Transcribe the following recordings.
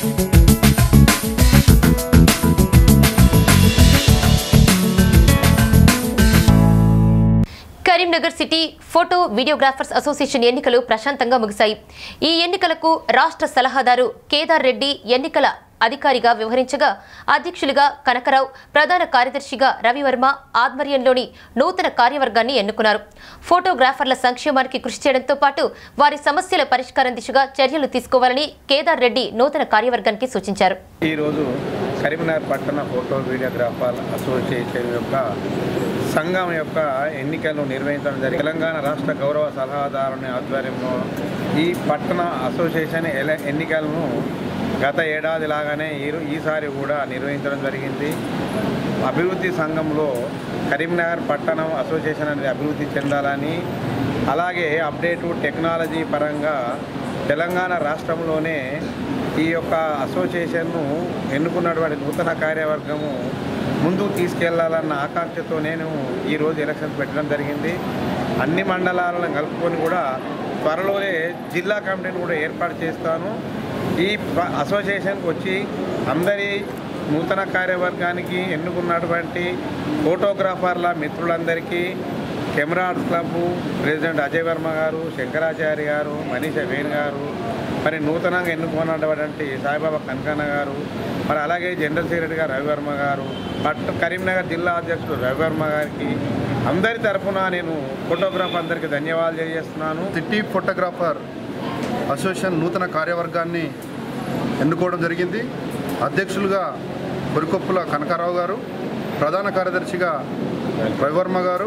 Karimnagar city photo videographers association ఎన్నికలు ప్రశాంతంగా ముగిశాయి ఈ ఎన్నికలకు రాష్ట్ర సలహాదారు కేదార్ రెడ్డి ఎన్నికల అధికారిగా వ్యవహరించగా అధ్యక్షులుగా కనకరావు ప్రధాన కార్యదర్శిగా రవివర్మ ఆధ్వర్యంలోని నూతన కార్యవర్గాన్ని ఎన్నుకున్నారు ఫోటోగ్రాఫర్ల సంక్షేమానికి కృషి చేయడంతో పాటు వారి సమస్యల పరిష్కారం దిశగా చర్యలు తీసుకోవాలని కేదార్ రెడ్డి నూతన కార్యవర్గానికి సూచించారు ఈరోజు కరీంనగర్ పట్టణ ఫోటో వీడియోగ్రాఫర్ అసోసియేషన్ యొక్క సంఘం యొక్క ఎన్నికలను నిర్వహించడం జరిగింది తెలంగాణ రాష్ట్ర గౌరవ సలహాదారుని ఆధ్వర్యంలో ఈ పట్టణ అసోసియేషన్ ఎల- ఎన్నికలను గత ఏడాది లాగానే ఈ- ఈసారి కూడా నిర్వహించడం జరిగింది అభివృద్ధి సంఘంలో కరీంనగర్ పట్టణం అసోసియేషన్ అనేది అభివృద్ధి చెందాలని అలాగే అప్డేటు టెక్నాలజీ పరంగా తెలంగాణ రాష్ట్రంలోనే ఈ యొక్క అసోసియేషన్ను ఎన్నుకున్నటువంటి నూతన కార్యవర్గము ముందుకు తీసుకెళ్లాలన్న ఆకాంక్షతో నేను ఈరోజు ఎలక్షన్స్ పెట్టడం జరిగింది అన్ని మండలాలను కలుపుకొని కూడా త్వరలోనే జిల్లా కమిటీని కూడా ఏర్పాటు చేస్తాను ఈ ప- అసోసియేషన్కి వచ్చి అందరి నూతన కార్యవర్గానికి ఎన్నుకున్నటువంటి ఫోటోగ్రాఫర్ల మిత్రులందరికీ camera arts club president Ajay Varma గారు శంకరాచార్య గారు మనీష వేణు గారు మరి నూతనంగా ఎన్నుకున్నటువంటి సాయిబాబా కనకన్న గారు మరి అలాగే జనరల్ సెక్రటరీ గారు రవివర్మ గారు పట్టు కరీంనగర్ జిల్లా అధ్యక్షుడు రవివర్మ గారికి అందరి తరఫున నేను ఫోటోగ్రాఫ్ అందరికీ ధన్యవాదాలు తెలియజేస్తున్నాను సిటీ ఫోటోగ్రాఫర్ అసోసియేషన్ నూతన కార్యవర్గాన్ని ఎన్నుకోవడం జరిగింది అధ్యక్షులుగా బొరికొప్పుల కనకారావు గారు ప్రధాన కార్యదర్శిగా రవివర్మ గారు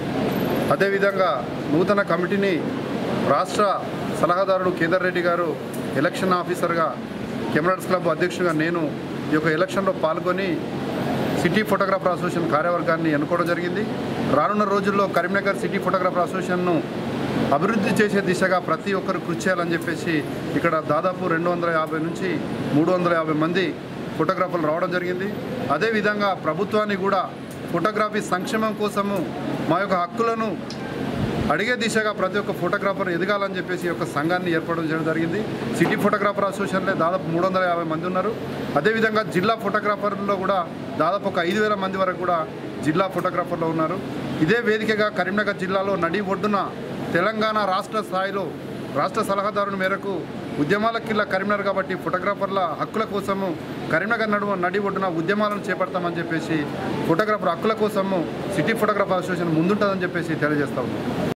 అదేవిధంగా నూతన కమిటీని రాష్ట్ర సలహాదారుడు కేదార్ రెడ్డి గారు ఎలక్షన్ ఆఫీసర్గా కెమెరాస్ క్లబ్ అధ్యక్షుడిగా నేను ఈ యొక్క ఎలక్షన్లో పాల్గొని సిటీ ఫోటోగ్రాఫర్ అసోసియేషన్ కార్యవర్గాన్ని ఎన్నుకోవడం జరిగింది రానున్న రోజుల్లో కరీంనగర్ సిటీ ఫోటోగ్రాఫర్ అసోసియేషన్ను అభివృద్ధి చేసే దిశగా ప్రతి ఒక్కరు కృషి చేయాలని చెప్పేసి ఇక్కడ దాదాపు రెండు వందల యాభై నుంచి మూడు వందల యాభై మంది ఫోటోగ్రాఫర్లు రావడం జరిగింది అదేవిధంగా ప్రభుత్వాన్ని కూడా ఫోటోగ్రఫీ సంక్షేమం కోసము మా యొక్క హక్కులను అడిగే దిశగా ప్రతి ఒక్క ఫోటోగ్రాఫర్ ఎదగాలని చెప్పేసి ఈ యొక్క సంఘాన్ని ఏర్పడడం చేయడం జరిగింది సిటీ ఫోటోగ్రాఫర్ అసోసియేషన్లో దాదాపు మూడు వందల యాభై మంది ఉన్నారు అదేవిధంగా జిల్లా ఫోటోగ్రాఫర్లో కూడా దాదాపు ఒక ఐదు వేల మంది వరకు కూడా జిల్లా ఫోటోగ్రాఫర్లు ఉన్నారు ఇదే వేదికగా కరీంనగర్ జిల్లాలో నడి ఒడ్డున తెలంగాణ రాష్ట్ర స్థాయిలో రాష్ట్ర సలహాదారుని మేరకు ఉద్యమాల కిల్ల కరీంనగర్ కాబట్టి ఫోటోగ్రాఫర్ల హక్కుల కోసము కరీంనగర్ నడుమ నడి ఒడ్డున ఉద్యమాలను చేపడతామని చెప్పేసి ఫోటోగ్రాఫర్ హక్కుల కోసము సిటీ ఫోటోగ్రాఫర్ అసోసియేషన్ ముందుంటుందని చెప్పేసి తెలియజేస్తా ఉన్నాం